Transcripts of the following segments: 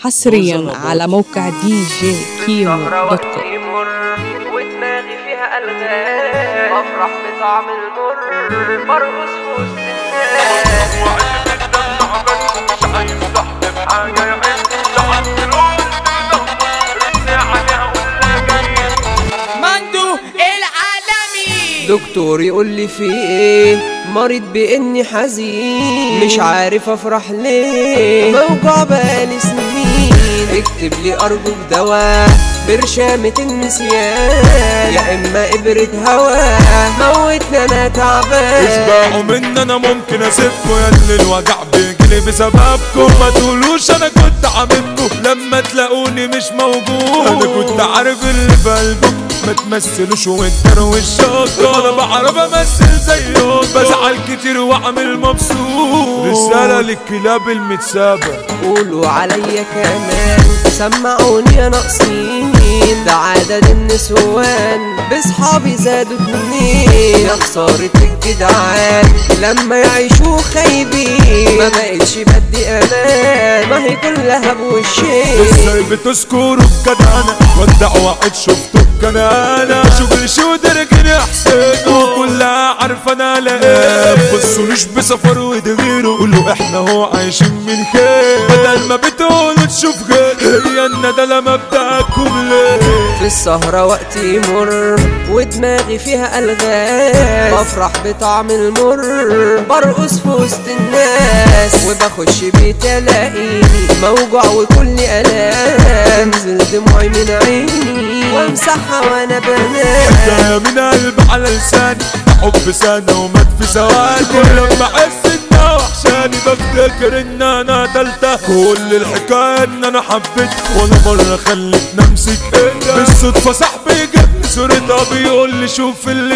حصريا على موقع دي جي كيمو دوت كوم وقتي مر ودماغي فيها ألغام بفرح بطعم المر برقص في وسط الناس مندو العالمي دكتور يقول لي في ايه مريض باني حزين مش عارف افرح ليه موجوع بقالي سنين اكتب لي ارجوك دواء برشامة النسيان يا اما ابرة هوا موتنا انا تعبان اسمعوا مني انا ممكن اسيبكوا يا اللي الوجع بيجيلي بسببكم ما تقولوش انا كنت عاملكوا لما تلاقوني مش موجود انا كنت عارف اللي في قلبكم ما تمثلوش وانتروا الشوكة انا بعرف امثل زيكم بزعل كتير واعمل مبسوط رسالة للكلاب المتسابة قولوا عليا كمان سمعوني يا ناقصين ده عدد النسوان بصحابي زادوا اتنين يا خسارة الجدعان لما يعيشوا خايبين ما بقتش بدي امان ما هي كلها بوشين ازاي بتذكروا الجدعنة ودع واحد شفته بكنانة شغل شو درجني احسن وكلها عارفة انا لا بصولوش بسفر ودغيره قولوا احنا هو عايشين من خير بدل ما بتقولوا تشوف غير هي الندلة مبدأكم ليه في السهرة وقتي يمر ودماغي فيها ألغاز بفرح بطعم المر برقص في وسط الناس وبخش بيت ألاقيني موجوع وكل ألام تنزل دموعي من عيني وامسحها وأنا بنام حكاية من قلب على لساني حب سنة ومات في ثواني كل لما احس انها وحشاني بفتكر ان انا تالتة كل الحكاية ان انا حبيت ولا مرة خلتني امسك ايدها بالصدفة صاحبي جابني صورتها بيقول لي شوف اللي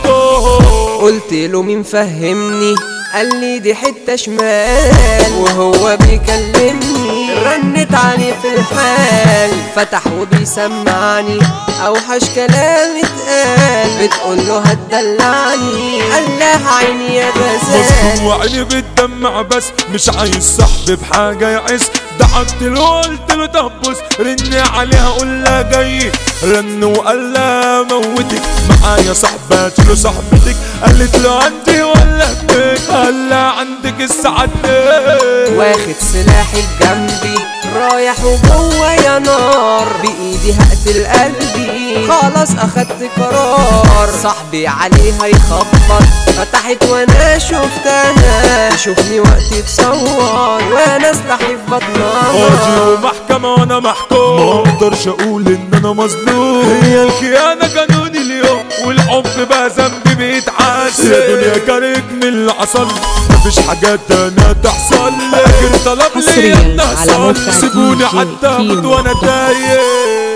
شقطته قلت له مين فهمني قال لي دي حتة شمال وهو بيكلمني رنت عليه في الحال فتح وبيسمعني اوحش كلام اتقال بتقول له هتدلعني قال لها عيني يا غزال مصدوم وعيني بتدمع بس مش عايز صاحبي بحاجة يعز ضحكت له قلت له طب بص رني عليها قول لها جاي رن وقال لها موتك معايا صاحبات له صاحبتك قالت له عندي ولا هديك قال لها عندك الساعة اتنين. واخد سلاحي بجنبي رايح وجوه يا نار بايدي هقتل قلبي خلاص اخدت قرار صاحبي عليها يخبط فتحت وانا شفتها تشوفني وقتي تصور وانا سلاحي في بطنها قاضي ومحكمة وانا محكوم ما اقدرش اقول ان انا مظلوم هي الخيانة قانوني اليوم والحب بقى ذنبي بيتعسل يا دنيا كارك من اللي حصل مفيش حاجات تانية تحصل اخر طلب لي حصرياً ان على احصل موقع سيبوني DJ حتى اموت كيمو وانا تايه